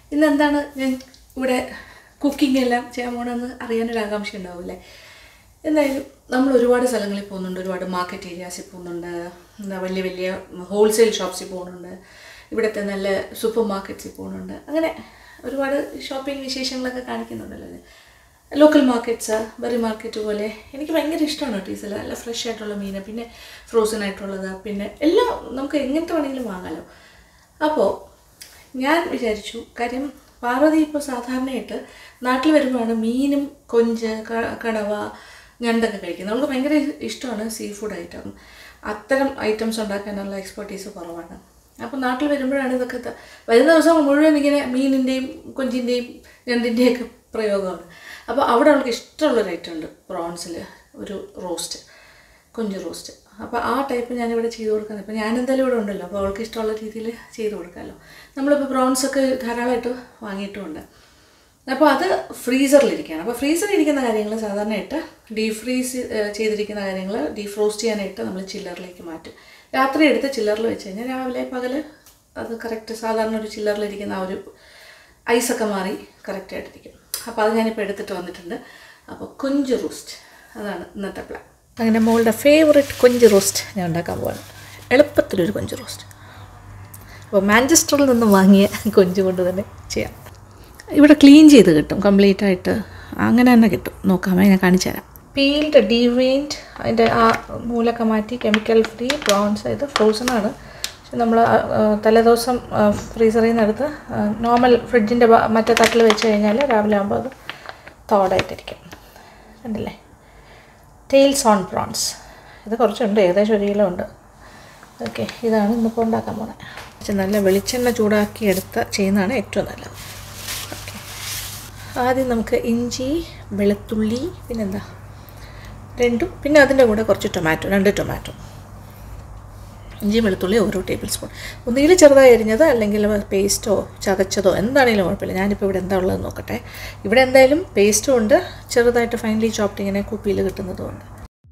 ഇന്ന് എന്താണ് ഞാൻ ഇവിടെ കുക്കിംഗ് എല്ലാം ചെയ്യാൻ പോകണമെന്ന് അറിയാനൊരു ആകാംക്ഷ ഉണ്ടാവില്ലേ എന്തായാലും നമ്മൾ ഒരുപാട് സ്ഥലങ്ങളിൽ പോകുന്നുണ്ട് ഒരുപാട് മാർക്കറ്റ് ഏരിയാസിൽ പോകുന്നുണ്ട് എന്താ വലിയ വലിയ ഹോൾസെയിൽ ഷോപ്സിൽ പോകുന്നുണ്ട് ഇവിടുത്തെ നല്ല സൂപ്പർ മാർക്കറ്റ്സിൽ പോകുന്നുണ്ട് അങ്ങനെ ഒരുപാട് ഷോപ്പിംഗ് വിശേഷങ്ങളൊക്കെ കാണിക്കുന്നുണ്ടല്ലോ ഇത്. ലോക്കൽ മാർക്കറ്റ്സ് ബറി മാർക്കറ്റ് പോലെ എനിക്ക് ഭയങ്കര ഇഷ്ടമാണ് ടീസൽ നല്ല ഫ്രഷ് ആയിട്ടുള്ള മീൻ പിന്നെ ഫ്രോസൺ ആയിട്ടുള്ളത് പിന്നെ എല്ലാം നമുക്ക് എങ്ങനത്തെ വേണമെങ്കിലും വാങ്ങാമല്ലോ അപ്പോൾ ഞാൻ വിചാരിച്ചു കാര്യം പാർവതി ഇപ്പോൾ സാധാരണയായിട്ട് നാട്ടിൽ വരുമ്പോഴാണ് മീനും കൊഞ്ച് ക- കണവ ഞണ്ടൊക്കെ കഴിക്കുന്നത് നമുക്ക് ഭയങ്കര ഇഷ്ടമാണ് സീ ഫുഡ് ഐറ്റം അത്തരം ഐറ്റംസ് ഉണ്ടാക്കാനുള്ള എക്സ്പെർട്ടീസ് കുറവാണ് അപ്പോൾ നാട്ടിൽ വരുമ്പോഴാണ് ഇതൊക്കെ ത- വരുന്ന ദിവസം മുഴുവൻ ഇങ്ങനെ മീനിൻ്റെയും കൊഞ്ചിൻ്റെയും ഞണ്ടിൻ്റെയും ഒക്കെ പ്രയോഗമാണ് അപ്പോൾ അവിടെ അവൾക്ക് ഇഷ്ടമുള്ളൊരു ഐറ്റം ഉണ്ട് പ്രോൺസിൽ ഒരു റോസ്റ്റ് കൊഞ്ച് റോസ്റ്റ് അപ്പോൾ ആ ടൈപ്പ് ഞാനിവിടെ ചെയ്ത് കൊടുക്കുന്നത് ഇപ്പോൾ ഞാൻ എന്തായാലും ഇവിടെ ഉണ്ടല്ലോ അപ്പോൾ അവൾക്ക് ഇഷ്ടമുള്ള രീതിയിൽ ചെയ്ത് കൊടുക്കാമല്ലോ നമ്മളിപ്പോൾ പ്രോൺസ് ഒക്കെ ധാരാളമായിട്ട് വാങ്ങിയിട്ടുമുണ്ട് അപ്പോൾ അത് ഫ്രീസറിലിരിക്കുകയാണ് അപ്പോൾ ഫ്രീസറിൽ ഇരിക്കുന്ന കാര്യങ്ങൾ സാധാരണയായിട്ട് ഡീപ് ഫ്രീസ് ചെയ്തിരിക്കുന്ന കാര്യങ്ങൾ ഡീഫ്രോസ്റ്റ് ചെയ്യാനായിട്ട് നമ്മൾ ചില്ലറിലേക്ക് മാറ്റും രാത്രി എടുത്ത് ചില്ലറിൽ വെച്ച് കഴിഞ്ഞാൽ രാവിലെ പകൽ അത് കറക്റ്റ് സാധാരണ ഒരു ചില്ലറിലിരിക്കുന്ന ആ ഒരു ഐസൊക്കെ മാറി കറക്റ്റായിട്ടിരിക്കും അപ്പോൾ അത് ഞാനിപ്പോൾ എടുത്തിട്ട് വന്നിട്ടുണ്ട് അപ്പോൾ കൊഞ്ച് റോസ്റ്റ് അതാണ് ഇന്നത്തെ പ്ലാൻ അങ്ങനെ മോളുടെ ഫേവറേറ്റ് കൊഞ്ച് റോസ്റ്റ് ഞാൻ ഉണ്ടാക്കാൻ പോവാണ് എളുപ്പത്തിലൊരു കൊഞ്ച് റോസ്റ്റ് അപ്പോൾ മാഞ്ചസ്റ്ററിൽ നിന്ന് വാങ്ങിയ കൊഞ്ച് കൊണ്ട് തന്നെ ചെയ്യാം ഇവിടെ ക്ലീൻ ചെയ്ത് കിട്ടും കംപ്ലീറ്റ് ആയിട്ട് അങ്ങനെ തന്നെ കിട്ടും നോക്കാമേ ഞാൻ കാണിച്ചു തരാം പീൽഡ് ഡീവെയിൻഡ് അതിൻ്റെ ആ മൂലൊക്കെ മാറ്റി കെമിക്കൽ ഫ്രീ പ്രോൺസ് ഇത് ഫ്രോസൺ ആണ് പക്ഷെ നമ്മൾ തലേദിവസം ഫ്രീസറിൽ നിന്ന് എടുത്ത് നോർമൽ ഫ്രിഡ്ജിൻ്റെ മറ്റേ തട്ടിൽ വെച്ച് കഴിഞ്ഞാൽ രാവിലെ ആകുമ്പോൾ അത് തോടായിട്ടിരിക്കും കണ്ടില്ലേ ടെയിൽസ് ഓൺ പ്രോൺസ് ഇത് കുറച്ചുണ്ട് ഏകദേശം ഒരു കിലോ ഉണ്ട് ഓക്കെ ഇതാണ് ഇന്നിപ്പോൾ ഉണ്ടാക്കാൻ പോണത് പക്ഷെ നല്ല വെളിച്ചെണ്ണ ചൂടാക്കി എടുത്ത് ചെയ്യുന്നതാണ് ഏറ്റവും നല്ലത് ഓക്കെ ആദ്യം നമുക്ക് ഇഞ്ചി വെളുത്തുള്ളി പിന്നെന്താ രണ്ടും പിന്നെ അതിൻ്റെ കൂടെ കുറച്ച് ടൊമാറ്റോ രണ്ട് ടൊമാറ്റോ ഇഞ്ചി വെളുത്തുള്ളി ഓരോ ടേബിൾ സ്പൂൺ ഒന്നുകിൽ ചെറുതായി അരിഞ്ഞത് അല്ലെങ്കിൽ പേസ്റ്റോ ചതച്ചതോ എന്താണെങ്കിലും കുഴപ്പമില്ല ഞാനിപ്പോൾ ഇവിടെ എന്താ ഉള്ളത് നോക്കട്ടെ ഇവിടെ എന്തായാലും പേസ്റ്റും ഉണ്ട് ചെറുതായിട്ട് ഫൈനലി ചോപ്ഡ് ഇങ്ങനെ കുപ്പിയിൽ കിട്ടുന്നതും ഉണ്ട്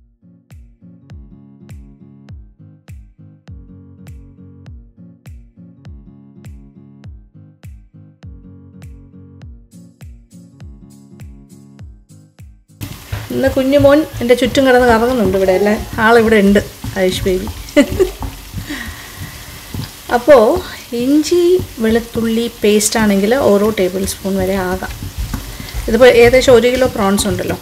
ഇന്ന് കുഞ്ഞുമോൻ എൻ്റെ ചുറ്റും കിടന്ന് കറങ്ങുന്നുണ്ട് ഇവിടെ അല്ലേ ആളിവിടെ ഉണ്ട് ആയുഷ് ബേബി അപ്പോൾ ഇഞ്ചി വെളുത്തുള്ളി പേസ്റ്റ് ആണെങ്കിൽ ഓരോ ടേബിൾ സ്പൂൺ വരെ ആകാം ഇതിപ്പോൾ ഏകദേശം ഒരു കിലോ പ്രോൺസ് ഉണ്ടല്ലോ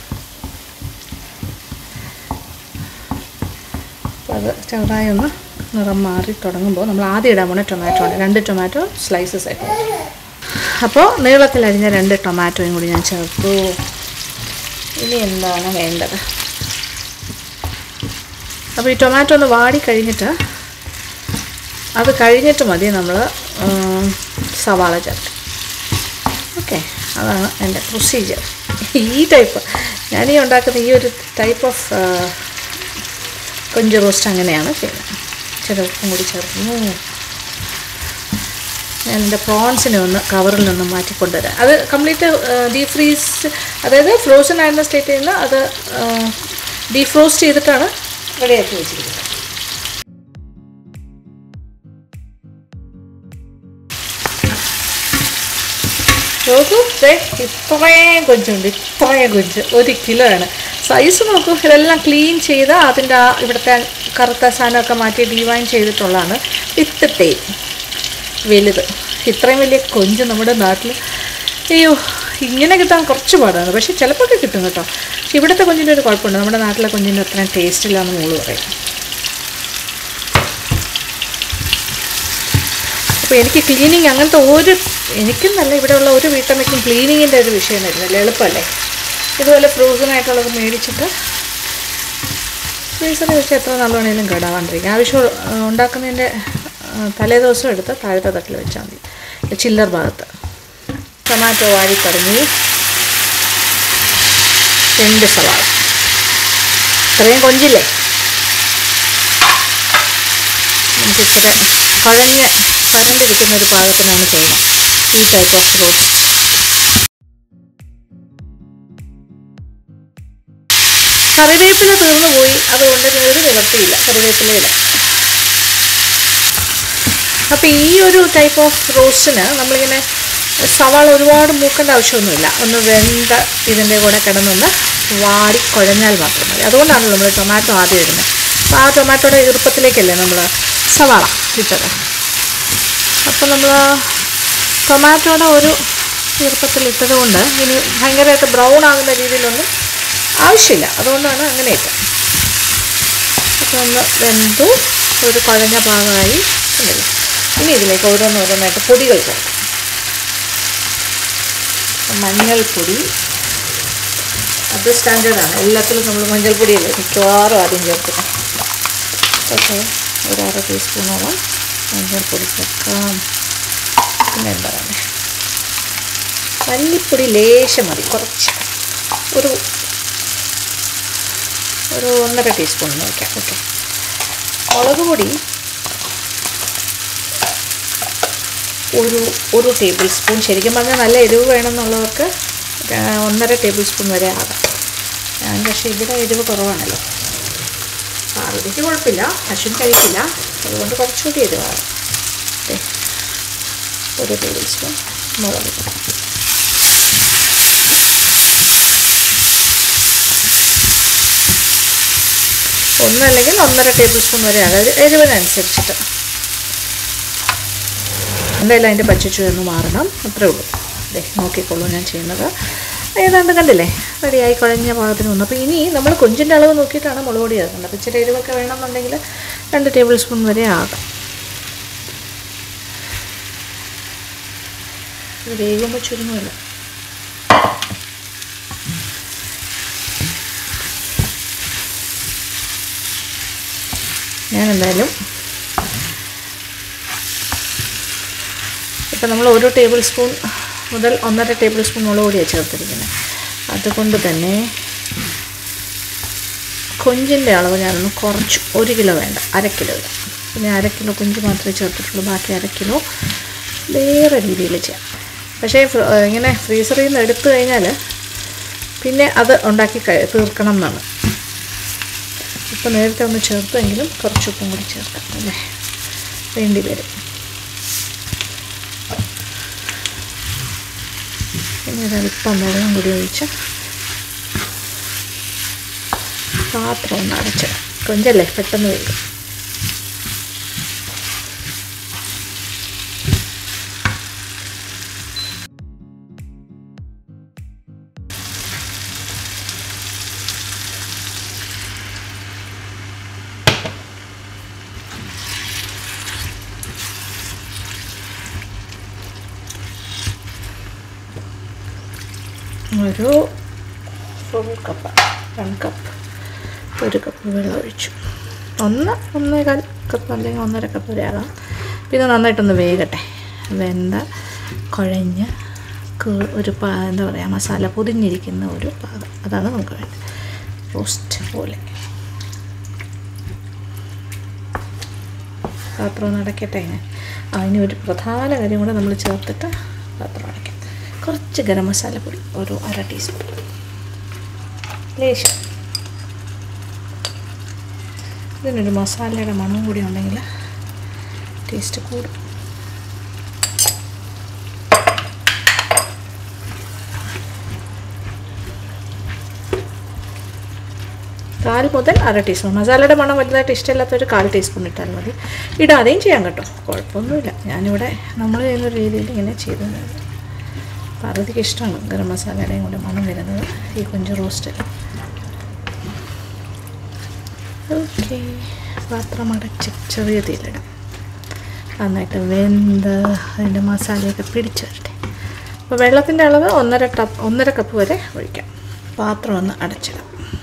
അപ്പോൾ അത് ചെറുതായി ഒന്ന് നിറം മാറി തുടങ്ങുമ്പോൾ നമ്മൾ ആദ്യം ഇടാൻ പോണ ടൊമാറ്റോ ആണ് രണ്ട് ടൊമാറ്റോ സ്ലൈസസ് ആയിട്ട് അപ്പോൾ നീളത്തിൽ അരിഞ്ഞ രണ്ട് ടൊമാറ്റോയും കൂടി ഞാൻ ചേർത്തു ഇനി എന്താണ് വേണ്ടത് അപ്പോൾ ഈ ടൊമാറ്റോ ഒന്ന് വാടി കഴിഞ്ഞിട്ട് അത് കഴിഞ്ഞിട്ട് മതി നമ്മൾ സവാള ചേർത്ത് ഓക്കെ അതാണ് എൻ്റെ പ്രൊസീജിയർ ഈ ടൈപ്പ് ഞാൻ ഈ ഉണ്ടാക്കുന്ന ഈ ഒരു ടൈപ്പ് ഓഫ് കൊഞ്ച് റോസ്റ്റ് അങ്ങനെയാണ് ചെയ്യുന്നത് ചെറു ഉപ്പും കൂടി ചേർക്കുന്നു ഞാൻ എൻ്റെ പ്രോൺസിനെ ഒന്ന് കവറിൽ നിന്ന് മാറ്റിക്കൊണ്ടുവരാം അത് കംപ്ലീറ്റ് ഡീപ് ഫ്രീസ് അതായത് ഫ്രോസൺ ആയിരുന്ന സ്റ്റേറ്റിൽ നിന്ന് അത് ഡീഫ്രോസ്റ്റ് ചെയ്തിട്ടാണ് റെഡിയാക്കി വെച്ചിരിക്കുന്നത് നോക്കൂ ദേ ഇത്രയും കൊഞ്ചുണ്ട് ഇത്രയും കൊഞ്ച് ഒരു കിലോ ആണ് സൈസ് നോക്കൂ ഇതെല്ലാം ക്ലീൻ ചെയ്ത് അതിൻ്റെ ആ ഇവിടുത്തെ കറുത്ത സാധനമൊക്കെ മാറ്റി ഡീവൈൻ ചെയ്തിട്ടുള്ളതാണ് വിത്ത് ടേം വലുത് ഇത്രയും വലിയ കൊഞ്ച് നമ്മുടെ നാട്ടിൽ അയ്യോ ഇങ്ങനെ കിട്ടാൻ കുറച്ച് പാടാണ് പക്ഷേ ചിലപ്പോൾ കിട്ടും കേട്ടോ പക്ഷെ ഇവിടുത്തെ കൊഞ്ചിൻ്റെ ഒരു കുഴപ്പമുണ്ട് നമ്മുടെ നാട്ടിലെ കൊഞ്ചിൻ്റെ അത്രയും ടേസ്റ്റ് ഇല്ല എന്ന് മോള് പറയും അപ്പോൾ എനിക്ക് ക്ലീനിങ് അങ്ങനത്തെ ഒരു എനിക്കും നല്ല ഇവിടെയുള്ള ഒരു വീട്ടമ്മയ്ക്കും ക്ലീനിങ്ങിൻ്റെ ഒരു വിഷയം വരുന്നില്ല എളുപ്പമല്ലേ ഇതുപോലെ ഫ്രോസൺ ആയിട്ടുള്ളത് മേടിച്ചിട്ട് ഫ്രീസറിൽ വെച്ച് എത്ര നാൾ വേണമെങ്കിലും കേടാവാണ്ടിരിക്കും ആവശ്യം ഉണ്ടാക്കുന്നതിൻ്റെ തലേ ദിവസം എടുത്ത് താഴത്തെ തട്ടിൽ വെച്ചാൽ മതി ചില്ലർ ഭാഗത്ത് ടൊമാറ്റോ വാടി തുടങ്ങി രണ്ട് സവാള ഇത്രയും കൊഞ്ചില്ലേ നമുക്കിത്ര കുഴഞ്ഞ് കരണ്ടിരിക്കുന്ന ഒരു പാകത്തിനാണ് ചെയ്യണം ഈ ടൈപ്പ് ഓഫ് റോസ്റ്റ് കറിവേപ്പില തീർന്നു പോയി അതുകൊണ്ട് ഇനി ഒരു നിവർത്തിയില്ല കറിവേപ്പിലയില്ല അപ്പോൾ ഈ ഒരു ടൈപ്പ് ഓഫ് റോസ്റ്റിന് നമ്മളിങ്ങനെ സവാള ഒരുപാട് മൂക്കേണ്ട ആവശ്യമൊന്നുമില്ല ഒന്ന് വെന്ത ഇതിൻ്റെ കൂടെ കിടന്നൊന്ന് വാടി കുഴഞ്ഞാൽ മാത്രം മതി അതുകൊണ്ടാണല്ലോ നമ്മൾ ടൊമാറ്റോ ആദ്യം ഇടുന്നത് അപ്പോൾ ആ ടൊമാറ്റോയുടെ ഈർപ്പത്തിലേക്കല്ലേ നമ്മൾ സവാള ഇട്ടത് അപ്പോൾ നമ്മൾ ടൊമാറ്റോയുടെ ഒരു ഈർപ്പത്തിലിട്ടത് കൊണ്ട് ഇനി ഭയങ്കരമായിട്ട് ബ്രൗൺ ആകുന്ന രീതിയിലൊന്നും ആവശ്യമില്ല അതുകൊണ്ടാണ് അങ്ങനെ ഇട്ടത് അപ്പോൾ ഒന്ന് വെന്തു ഒരു കുഴഞ്ഞ ഭാഗമായി ഉണ്ടല്ലോ ഇനി ഇതിലേക്ക് ഓരോന്നോരോന്നായിട്ട് പൊടികൾ ചേർക്കാം മഞ്ഞൾപ്പൊടി അത് സ്റ്റാൻഡേർഡാണ് എല്ലാത്തിലും നമ്മൾ മഞ്ഞൾപ്പൊടിയല്ലേ മിക്കവാറും ആദ്യം ചേർക്കുന്നത് ഓക്കെ ഒരു അര ടീസ്പൂണോളം മഞ്ഞൾപ്പൊടി ചേർക്കാം പിന്നെ എന്താ പറയുക മല്ലിപ്പൊടി ലേശം മതി കുറച്ച് ഒരു ഒരു ഒന്നര ടീസ്പൂൺ വയ്ക്കാം ഓക്കെ മുളക് പൊടി ഒരു ഒരു ടേബിൾ സ്പൂൺ ശരിക്കും പറഞ്ഞാൽ നല്ല എരിവ് വേണമെന്നുള്ളവർക്ക് ര- ഒന്നര ടേബിൾ സ്പൂൺ വരെ ആകാം ഞാൻ പക്ഷേ ഇവിടെ എരിവ് കുറവാണല്ലോ പാർവതിക്ക് കുഴപ്പമില്ല അശ്വിൻ കഴിക്കില്ല അതുകൊണ്ട് കുറച്ചുകൂടി എരിവാണ് ദേ, ഒരു ടേബിൾ സ്പൂൺ മുളക് പൊടി ഒന്നല്ലെങ്കിൽ ഒന്നര ടേബിൾ സ്പൂൺ വരെ ആകാം എരിവിനനുസരിച്ചിട്ട് എന്തായാലും അതിൻ്റെ പച്ചച്ചു എന്ന് മാറണം അത്രേ ഉള്ളൂ അതെ നോക്കിക്കോളൂ ഞാൻ ചെയ്യുന്നത് ഏതാണ്ട് കണ്ടില്ലേ റെഡിയായി കുഴഞ്ഞ പാകത്തിന് വന്നു അപ്പോൾ ഇനി നമ്മൾ കൊഞ്ചിൻ്റെ അളവ് നോക്കിയിട്ടാണ് മുളക് പൊടി ചേർക്കേണ്ടത് അപ്പോൾ ഇച്ചിരി എരിവൊക്കെ വേണമെന്നുണ്ടെങ്കിൽ രണ്ട് ടേബിൾ സ്പൂൺ വരെ ആകാം ഇത് വേകുമ്പോൾ ചുരുങ്ങുമല്ലോ ഞാൻ എന്തായാലും ഇപ്പം നമ്മൾ ഒരു ടേബിൾ സ്പൂൺ മുതൽ ഒന്നര ടേബിൾ സ്പൂൺ മുളക് പൊടിയാണ് ചേർത്തിരിക്കുന്നത് അതുകൊണ്ട് തന്നെ കൊഞ്ചിൻ്റെ അളവ് ഞാനൊന്ന് കുറച്ചു ഒരു കിലോ വേണ്ട അര കിലോ ഇടാം പിന്നെ അര കിലോ കൊഞ്ച് മാത്രമേ ചേർത്തിട്ടുള്ളൂ ബാക്കി അര കിലോ വേറെ രീതിയിൽ ചെയ്യാം പക്ഷേ ഫ്ര- ഇങ്ങനെ ഫ്രീസറിൽ നിന്ന് എടുത്തു കഴിഞ്ഞാൽ പിന്നെ അത് ഉണ്ടാക്കി കഴി- തീർക്കണം എന്നാണ് ഇപ്പം നേരത്തെ ഒന്ന് ചേർത്തെങ്കിലും കുറച്ച് ഉപ്പും കൂടി ചേർക്കാം അല്ലേ വേണ്ടി വരും പിന്നെ ഒരല്പം വെള്ളം കൂടി ഒഴിച്ച് പാത്രം ഒന്ന് അടച്ചിടാം കൊഞ്ചല്ലേ പെട്ടെന്ന് വരും ഒരു ഫുൾ കപ്പ് രണ്ട് കപ്പ് ഒരു കപ്പ് വെള്ളം ഒഴിച്ചു ഒന്ന് ഒന്നേകാൽ കപ്പ് അല്ലെങ്കിൽ ഒന്നര കപ്പ് വരെ ആകാം പിന്നെ നന്നായിട്ടൊന്ന് വേകട്ടെ വെന്ത കുഴഞ്ഞ് കു- ഒരു പാ എന്താ പറയുക മസാല പൊതിഞ്ഞിരിക്കുന്ന ഒരു പാകം അതാണ് നമുക്ക് വേണ്ടത് റോസ്റ്റ് പോലെ പാത്രം ഒന്ന് അടയ്ക്കട്ടെ ഞാൻ അതിന് ഒരു പ്രധാന കാര്യം കൂടെ നമ്മൾ ചേർത്തിട്ട് പാത്രം അടയ്ക്കാം കുറച്ച് ഗരം മസാല പൊടി ഒരു അര ടീസ്പൂൺ ലേശം ഇതിനൊരു മസാലയുടെ മണം കൂടി ഉണ്ടെങ്കിൽ ടേസ്റ്റ് കൂടും കാൽ മുതൽ അര ടീസ്പൂൺ മസാലയുടെ മണം വലുതായിട്ട് ഇഷ്ടമില്ലാത്തൊരു കാൽ ടീസ്പൂൺ ഇട്ടാൽ മതി ഇടാതെയും ചെയ്യാം കേട്ടോ കുഴപ്പമൊന്നുമില്ല ഞാനിവിടെ നമ്മൾ ചെയ്യുന്ന രീതിയിൽ ഇങ്ങനെ ചെയ്തു പാർവതിക്ക് ഇഷ്ടമാണ് ഗരം മസാലയുടെയും കൂടെ മണം വരുന്നത് ഈ കൊഞ്ച് റോസ്റ്റ് ഓക്കെ പാത്രം അടച്ച് ചെറിയ തീയിലിടാം നന്നായിട്ട് വെന്ത് അതിൻ്റെ മസാലയൊക്കെ പിടിച്ച് വരട്ടെ അപ്പോൾ വെള്ളത്തിൻ്റെ അളവ് ഒന്നര ടപ്പ് ഒന്നര കപ്പ് വരെ ഒഴിക്കാം പാത്രം ഒന്ന് അടച്ചിടാം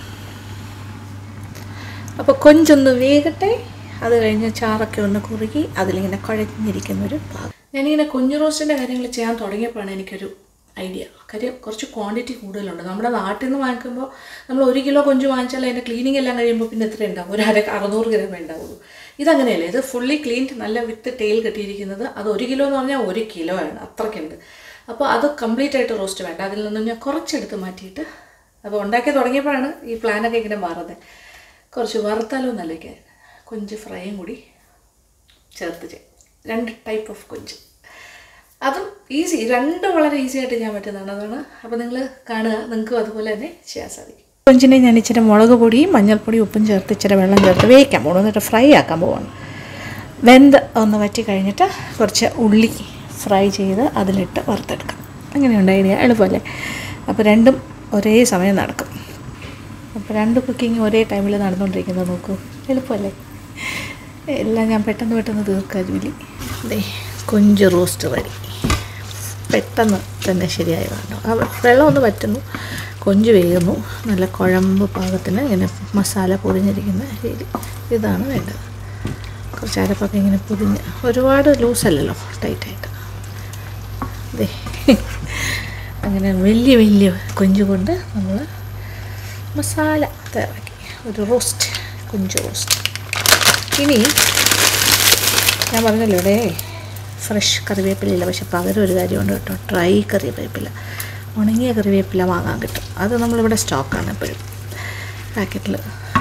അപ്പോൾ കൊഞ്ചൊന്ന് വേകട്ടെ അത് കഴിഞ്ഞ് ചാറൊക്കെ ഒന്ന് കുറുകി അതിലിങ്ങനെ കുഴഞ്ഞിരിക്കുന്ന ഒരു പാകം ഞാനിങ്ങനെ കുഞ്ഞു റോസ്റ്റിൻ്റെ കാര്യങ്ങൾ ചെയ്യാൻ തുടങ്ങിയപ്പോഴാണ് എനിക്കൊരു ഐഡിയ കാര്യം കുറച്ച് ക്വാണ്ടിറ്റി കൂടുതലുണ്ട് നമ്മുടെ നാട്ടിൽ നിന്ന് വാങ്ങിക്കുമ്പോൾ നമ്മൾ ഒരു കിലോ കൊഞ്ച് വാങ്ങിച്ചാൽ അതിൻ്റെ ക്ലീനിങ് എല്ലാം കഴിയുമ്പോൾ പിന്നെ എത്ര ഉണ്ടാവും ഒരു അര അറുന്നൂറ് ഗ്രാമേ ഉണ്ടാവുള്ളൂ ഇതങ്ങനെയല്ല ഇത് ഫുള്ളി ക്ലീൻഡ് നല്ല വിത്ത് ടെയിൽ കെട്ടിയിരിക്കുന്നത് അത് ഒരു കിലോ എന്ന് പറഞ്ഞാൽ ഒരു കിലോ ആണ് അത്രയ്ക്കുണ്ട് അപ്പോൾ അത് കംപ്ലീറ്റ് ആയിട്ട് റോസ്റ്റ് വേണ്ട അതിൽ നിന്നും ഞാൻ കുറച്ചെടുത്ത് മാറ്റിയിട്ട് അപ്പോൾ ഉണ്ടാക്കി തുടങ്ങിയപ്പോഴാണ് ഈ പ്ലാനൊക്കെ ഇങ്ങനെ മാറുന്നത് കുറച്ച് വറുത്താലോ നല്ലൊക്കെ കൊഞ്ച് ഫ്രൈയും കൂടി ചേർത്ത് ചെയ്യും രണ്ട് ടൈപ്പ് ഓഫ് കൊഞ്ച് അതും ഈസി രണ്ടും വളരെ ഈസി ആയിട്ട് ചെയ്യാൻ പറ്റുന്നതാണ് അതാണ് അപ്പോൾ നിങ്ങൾ കാണുക നിങ്ങൾക്കും അതുപോലെ തന്നെ ചെയ്യാൻ സാധിക്കും കൊഞ്ചിനെ ഞാൻ ഇച്ചിരി മുളക് പൊടിയും മഞ്ഞൾപ്പൊടിയും ഉപ്പും ചേർത്ത് ഇച്ചിരി വെള്ളം ചേർത്ത് വേവിക്കാൻ പോകണം എന്നിട്ട് ഫ്രൈ ആക്കാൻ പോവാണ് വെന്ത് ഒന്ന് വറ്റി കഴിഞ്ഞിട്ട് കുറച്ച് ഉള്ളി ഫ്രൈ ചെയ്ത് അതിലിട്ട് വറുത്തെടുക്കാം അങ്ങനെയുണ്ട് ഐഡിയ എളുപ്പമല്ലേ അപ്പോൾ രണ്ടും ഒരേ സമയം നടക്കും അപ്പോൾ രണ്ട് കുക്കിംഗ് ഒരേ ടൈമിൽ നടന്നുകൊണ്ടിരിക്കുന്നത് നോക്കൂ എളുപ്പമല്ലേ എല്ലാം ഞാൻ പെട്ടെന്ന് പെട്ടെന്ന് തീർക്കാം ജോലി ദേ കൊഞ്ച് റോസ്റ്റ് റെഡി പെട്ടെന്ന് തന്നെ ശരിയായതാണ് ആ വെള്ളം ഒന്ന് വറ്റുന്നു കൊഞ്ച് വേകുന്നു നല്ല കുഴമ്പ് പാകത്തിന് ഇങ്ങനെ മസാല പൊതിഞ്ഞിരിക്കുന്ന രീതി ഇതാണ് വേണ്ടത് കുറച്ച് അരപ്പൊക്കെ ഇങ്ങനെ പൊതിഞ്ഞ് ഒരുപാട് ലൂസല്ലല്ലോ ടൈറ്റായിട്ട് ദേ അങ്ങനെ വലിയ വലിയ കൊഞ്ച് കൊണ്ട് നമ്മൾ മസാല തയ്യാറാക്കി ഒരു റോസ്റ്റ് കൊഞ്ച് റോസ്റ്റ് ഇനി ഞാൻ പറഞ്ഞല്ലോ ഇവിടെ ഫ്രഷ് കറിവേപ്പിലയില്ല പക്ഷെ പകരം ഒരു കാര്യമുണ്ട് കേട്ടോ ഡ്രൈ കറിവേപ്പില ഉണങ്ങിയ കറിവേപ്പില വാങ്ങാൻ കിട്ടും അത് നമ്മളിവിടെ സ്റ്റോക്കാണ് എപ്പോഴും പാക്കറ്റിൽ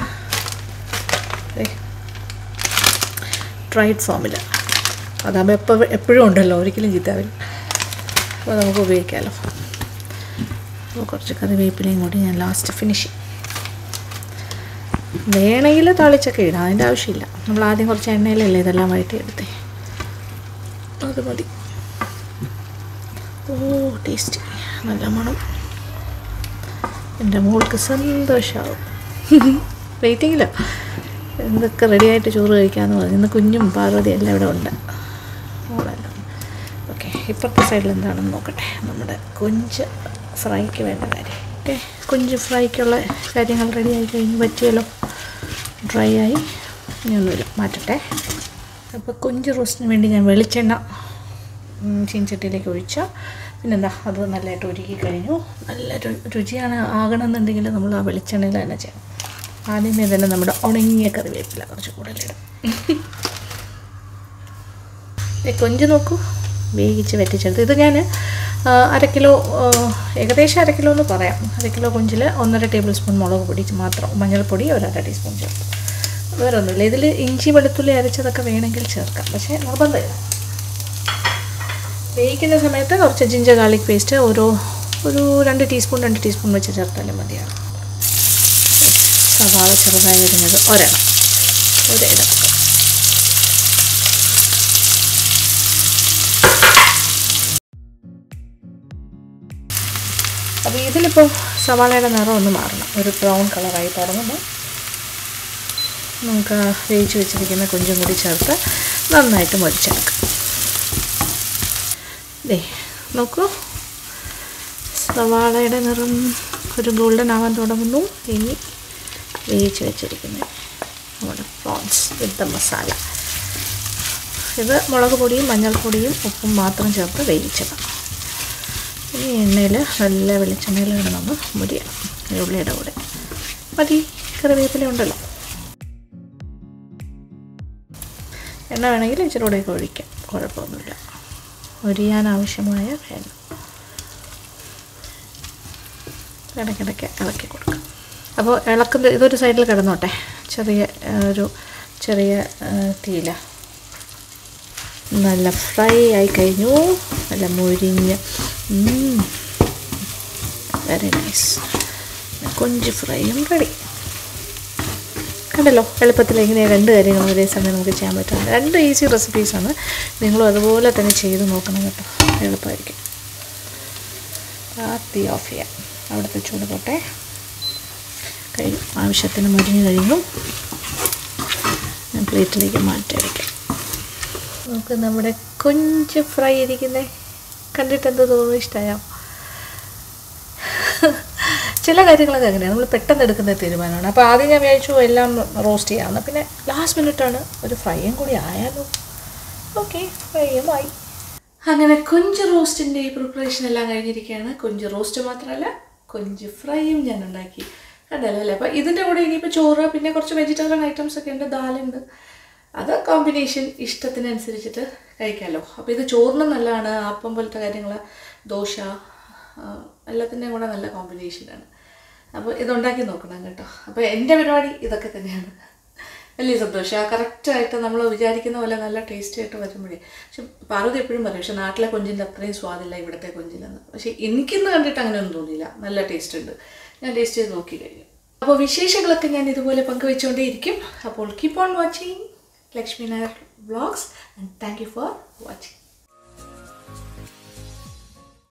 ഡ്രൈഡ് ഫോമിൽ അതാകുമ്പോൾ എപ്പോൾ എപ്പോഴും ഉണ്ടല്ലോ ഒരിക്കലും ചീത്താവില്ല അപ്പോൾ നമുക്ക് ഉപയോഗിക്കാമല്ലോ അപ്പോൾ കുറച്ച് കറിവേപ്പിലയും കൂടി ഞാൻ ലാസ്റ്റ് ഫിനിഷ് ചെയ്യും വേണമെങ്കിൽ തളിച്ചൊക്കെ ഇടാം അതിൻ്റെ ആവശ്യമില്ല നമ്മൾ ആദ്യം കുറച്ച് എണ്ണയിലല്ലേ ഇതെല്ലാം വഴറ്റി എടുത്തേ അത് മതി ഓ ടേസ്റ്റ് നല്ല മണം എൻ്റെ മോൾക്ക് സന്തോഷമാവും വെയിറ്റിങ്ങില്ല എന്തൊക്കെ റെഡിയായിട്ട് ചോറ് കഴിക്കാമെന്ന് പറഞ്ഞു ഇന്ന് കുഞ്ഞും പാർവതി എല്ലാം ഇവിടെ ഉണ്ട് മോളെല്ലാം ഓക്കെ ഇപ്പുറത്തെ സൈഡിൽ എന്താണെന്ന് നോക്കട്ടെ നമ്മുടെ കൊഞ്ച് ഫ്രൈക്ക് വേണ്ട കാര്യം ഓക്കെ കൊഞ്ച് ഫ്രൈക്കുള്ള കാര്യങ്ങൾ റെഡി ആയി കഴിഞ്ഞ് പറ്റിയല്ലോ ഡ്രൈ ആയി ഇനി ഒന്നുമില്ല മാറ്റട്ടെ അപ്പോൾ കൊഞ്ച് റോസ്റ്റിന് വേണ്ടി ഞാൻ വെളിച്ചെണ്ണ ഉം, ചീൻചട്ടിയിലേക്ക് ഒഴിച്ച പിന്നെന്താ അത് നല്ലതായിട്ട് ഉരുക്കി കഴിഞ്ഞു നല്ല രു- രുചിയാണ് ആകണമെന്നുണ്ടെങ്കിൽ നമ്മൾ ആ വെളിച്ചെണ്ണയിൽ തന്നെ ചെയ്യണം ആദ്യമേ തന്നെ നമ്മുടെ ഉണങ്ങിയ കറിവേപ്പില കുറച്ച് കൂടുതലിടും ദേ കൊഞ്ച് നോക്കൂ വേവിച്ച് വറ്റിച്ചെടുത്ത് ഇത് ഞാൻ അര കിലോ ആ, ഏകദേശം അര കിലോ എന്ന് പറയാം അര കിലോ കൊഞ്ചിൽ ഒന്നര ടേബിൾ സ്പൂൺ മുളക് പൊടി മാത്രം മഞ്ഞൾപ്പൊടി ഒരു അര ടീസ്പൂൺ ചേർക്കും വേറെ ഒന്നുമില്ല ഇതിൽ ഇഞ്ചി വെളുത്തുള്ളി അരച്ചതൊക്കെ വേണമെങ്കിൽ ചേർക്കാം പക്ഷേ നിർബന്ധമില്ല വേവിക്കുന്ന സമയത്ത് കുറച്ച് ജിഞ്ചർ ഗാർലിക് പേസ്റ്റ് ഓരോ ഒരു രണ്ട് ടീസ്പൂൺ രണ്ട് ടീസ്പൂൺ വെച്ച് ചേർത്താലും മതിയാണ് സവാള ചെറുതായി വരുന്നത് ഒരെണ്ണം ഒരിടം അപ്പോൾ ഇതിലിപ്പോൾ സവാളയുടെ നിറം ഒന്ന് മാറണം ഒരു ബ്രൗൺ കളറായി തുടങ്ങുമ്പോൾ നമുക്ക് ആ വേവിച്ച് വെച്ചിരിക്കുന്ന കൊഞ്ചും കൂടി ചേർത്ത് നന്നായിട്ട് മൊരിച്ചെടുക്കാം ദേ നോക്കൂ സവാളയുടെ നിറം ഒരു ഗോൾഡൻ ആവാൻ തുടങ്ങുന്നു ഇനി വേവിച്ച് വെച്ചിരിക്കുന്ന നമ്മുടെ പ്രോൺസ് വിത്ത് മസാല ഇത് മുളക് പൊടിയും മഞ്ഞൾപ്പൊടിയും ഉപ്പും മാത്രം ചേർത്ത് വേവിച്ചതാണ് ഈ എണ്ണയിൽ നല്ല വെളിച്ചെണ്ണയിൽ കിടന്നൊന്ന് മുരിയണം ഈ ഉള്ളിയുടെ കൂടെ മതി കറിവേപ്പില ഉണ്ടല്ലോ എണ്ണ വേണമെങ്കിൽ ഇച്ചിരി കൂടെയൊക്കെ ഒഴിക്കാം കുഴപ്പമൊന്നുമില്ല ഒരിയാൻ ആവശ്യമായ എണ്ണ ഇടയ്ക്കിടയ്ക്ക് ഇളക്കി കൊടുക്കാം അപ്പോൾ ഇളക്കുന്ന ഇതൊരു സൈഡിൽ കിടന്നോട്ടെ ചെറിയ ആ, ഒരു ചെറിയ തീല നല്ല ഫ്രൈ ആയി കഴിഞ്ഞു നല്ല മുരിഞ്ഞ് വെരി നൈസ് കൊഞ്ച് ഫ്രൈയും റെഡി കണ്ടല്ലോ എളുപ്പത്തിൽ എങ്ങനെ രണ്ട് കാര്യങ്ങളും ഒരേ സമയം നമുക്ക് ചെയ്യാൻ പറ്റും രണ്ട് ഈസി റെസിപ്പീസാണ് നിങ്ങളും അതുപോലെ തന്നെ ചെയ്ത് നോക്കണം കേട്ടോ എളുപ്പമായിരിക്കും ആ തീ ഓഫ് ചെയ്യാം അവിടുത്തെ ചൂട് പോട്ടെ കഴിഞ്ഞു ആവശ്യത്തിന് മുരിഞ്ഞ് കഴിഞ്ഞു ഞാൻ പ്ലേറ്റിലേക്ക് മാറ്റി വയ്ക്കാം നമുക്ക് നമ്മുടെ കൊഞ്ച് ഫ്രൈ ഇരിക്കുന്നേ കണ്ടിട്ട് എന്ത് തോന്നുന്നു ഇഷ്ടമായോ ചില കാര്യങ്ങളൊക്കെ അങ്ങനെയാണ് നമ്മൾ പെട്ടെന്ന് എടുക്കുന്ന തീരുമാനമാണ് അപ്പോൾ ആദ്യം ഞാൻ വിചാരിച്ചു എല്ലാം റോസ്റ്റ് ചെയ്യാമെന്ന് പിന്നെ ലാസ്റ്റ് മിനിറ്റാണ് ഒരു ഫ്രൈയും കൂടി ആയാലോ ഓക്കെ ഫ്രൈയും ആയി അങ്ങനെ കൊഞ്ച് റോസ്റ്റിൻ്റെ പ്രിപ്പറേഷൻ എല്ലാം കഴിഞ്ഞിരിക്കുകയാണ് കൊഞ്ച് റോസ്റ്റ് മാത്രമല്ല കൊഞ്ച് ഫ്രൈയും ഞാൻ ഉണ്ടാക്കി കണ്ടല്ലോ അല്ലേ അപ്പോൾ ഇതിൻ്റെ കൂടെ ഇനിയിപ്പോൾ ചോറ് പിന്നെ കുറച്ച് വെജിറ്റേറിയൻ ഐറ്റംസ് ഒക്കെ ഉണ്ട് ദാലുണ്ട് അത് കോമ്പിനേഷൻ ഇഷ്ടത്തിനനുസരിച്ചിട്ട് കഴിക്കാമല്ലോ അപ്പോൾ ഇത് ചോറിന് നല്ലതാണ് അപ്പം പോലത്തെ കാര്യങ്ങൾ ദോശ ആ, എല്ലാത്തിൻ്റെയും കൂടെ നല്ല കോമ്പിനേഷനാണ് അപ്പോൾ ഇതുണ്ടാക്കി നോക്കണം കേട്ടോ അപ്പോൾ എൻ്റെ പരിപാടി ഇതൊക്കെ തന്നെയാണ് വലിയ സന്തോഷം ആ കറക്റ്റായിട്ട് നമ്മൾ വിചാരിക്കുന്ന പോലെ നല്ല ടേസ്റ്റി ആയിട്ട് വരുമ്പോഴേ പക്ഷെ പാർവതി എപ്പോഴും പറയും പക്ഷെ നാട്ടിലെ കൊഞ്ചിൻ്റെ അത്രയും സ്വാദില്ല ഇവിടുത്തെ കൊഞ്ചിലെന്ന് പക്ഷെ എനിക്കിന്ന് കണ്ടിട്ട് അങ്ങനെയൊന്നും തോന്നിയില്ല നല്ല ടേസ്റ്റ് ഉണ്ട് ഞാൻ ടേസ്റ്റ് ചെയ്ത് നോക്കി കഴിഞ്ഞു അപ്പോൾ വിശേഷങ്ങളൊക്കെ ഞാൻ ഇതുപോലെ പങ്കുവെച്ചുകൊണ്ടേയിരിക്കും അപ്പോൾ keep on watching Lakshmi Nair vlogs and thank you for watching